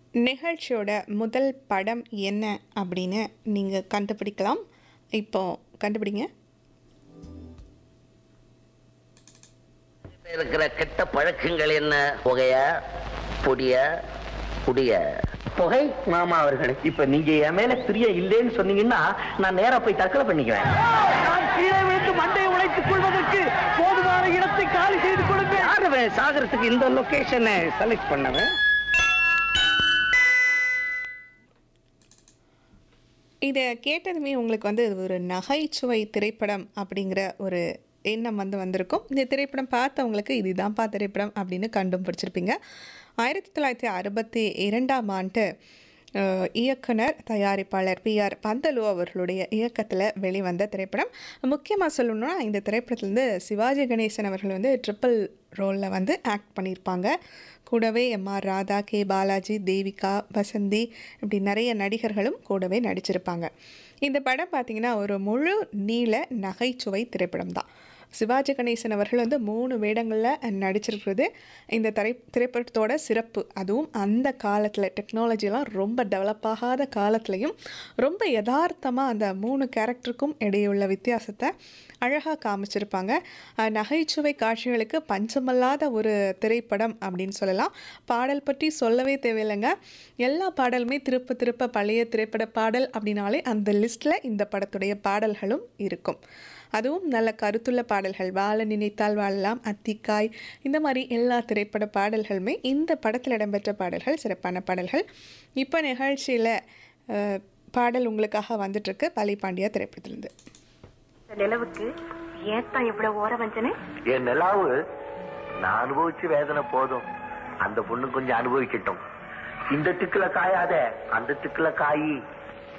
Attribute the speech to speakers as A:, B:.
A: நிகழ்ச்சியோட முதல் படம் என்ன அப்படின்னு நீங்கள் கண்டுபிடிக்கலாம் இப்போ கண்டுபிடிங்க
B: இருக்கிற கெட்ட பழக்கங்கள் என்ன புகைய பொடிய குடிய
C: புகை மாமா அவர்களே இப்ப நீங்க என் மேல பிரிய இல்லைன்னு சொன்னீங்கன்னா நான் நேரா போய் தற்கொலை பண்ணிக்குவேன் நான் கீழே விழுந்து மண்டையை உழைத்துக் கொள்வதற்கு போதுமான இடத்தை காலி செய்து கொடுங்க யாருவன் சாகரத்துக்கு இந்த லொகேஷனை செலக்ட் பண்ணவன்
A: இதை கேட்டதுமே உங்களுக்கு வந்து இது ஒரு நகைச்சுவை திரைப்படம் அப்படிங்கிற ஒரு எண்ணம் வந்து வந்திருக்கும் இந்த திரைப்படம் பார்த்தவங்களுக்கு இதுதான்ப்பா திரைப்படம் அப்படின்னு கண்டும் பிடிச்சிருப்பீங்க ஆயிரத்தி தொள்ளாயிரத்தி அறுபத்தி இரண்டாம் ஆண்டு அஹ், இயக்குனர் தயாரிப்பாளர் பி ஆர் பந்தலு அவர்களுடைய இயக்கத்தில் வெளிவந்த திரைப்படம் முக்கியமாக சொல்லணும்னா இந்த திரைப்படத்துலேருந்து சிவாஜி கணேசன் அவர்கள் வந்து ட்ரிப்பிள் ரோலில் வந்து ஆக்ட் பண்ணியிருப்பாங்க கூடவே M R Radha K Balaji Devika Vasanthi இப்படி நிறைய நடிகர்களும் கூடவே நடிச்சிருப்பாங்க இந்த படம் பார்த்திங்கன்னா ஒரு முழு நீள நகைச்சுவை திரைப்படம் தான் சிவாஜி கணேசன் அவர்கள் வந்து மூணு வேடங்களில் நடிச்சிருக்கிறது இந்த திரை திரைப்படத்தோட சிறப்பு அதுவும் அந்த காலத்தில் டெக்னாலஜிலாம் ரொம்ப டெவலப் ஆகாத காலத்துலேயும் ரொம்ப யதார்த்தமாக அந்த மூணு கேரக்டருக்கும் இடையுள்ள வித்தியாசத்தை அழகாக காமிச்சிருப்பாங்க அஹ், நகைச்சுவை காட்சிகளுக்கு பஞ்சமல்லாத ஒரு திரைப்படம் அப்படின்னு சொல்லலாம் பாடல் பற்றி சொல்லவே தேவையில்லைங்க எல்லா பாடலுமே திருப்ப திருப்ப பழைய திரைப்பட பாடல் அப்படின்னாலே அந்த லிஸ்ட்டில் இந்த படத்துடைய பாடல்களும் இருக்கும் அதுவும் நல்ல கருத்துள்ள பாடல்கள் வாழ நினைத்தால் வாழலாம் அத்திக்காய் இந்த மாதிரி எல்லா திரைப்பட பாடல்களுமே இந்த படத்தில் இடம்பெற்ற பாடல்கள் சிறப்பான பாடல்கள் இப்போ நிகழ்ச்சியில் பாடல் உங்களுக்காக வந்துட்டுருக்கு பலி பாண்டியா திரைப்படத்திலிருந்து
D: இந்த நிலவுக்கு ஏத்தான் இவ்வளவு ஓர வஞ்சனை
C: என் நிலாவு நான் அனுபவிச்சு வேதனை போதும் அந்த பொண்ணு கொஞ்சம் அனுபவிக்கட்டும் இந்த திக்குல காயாத அந்த திக்குல காயி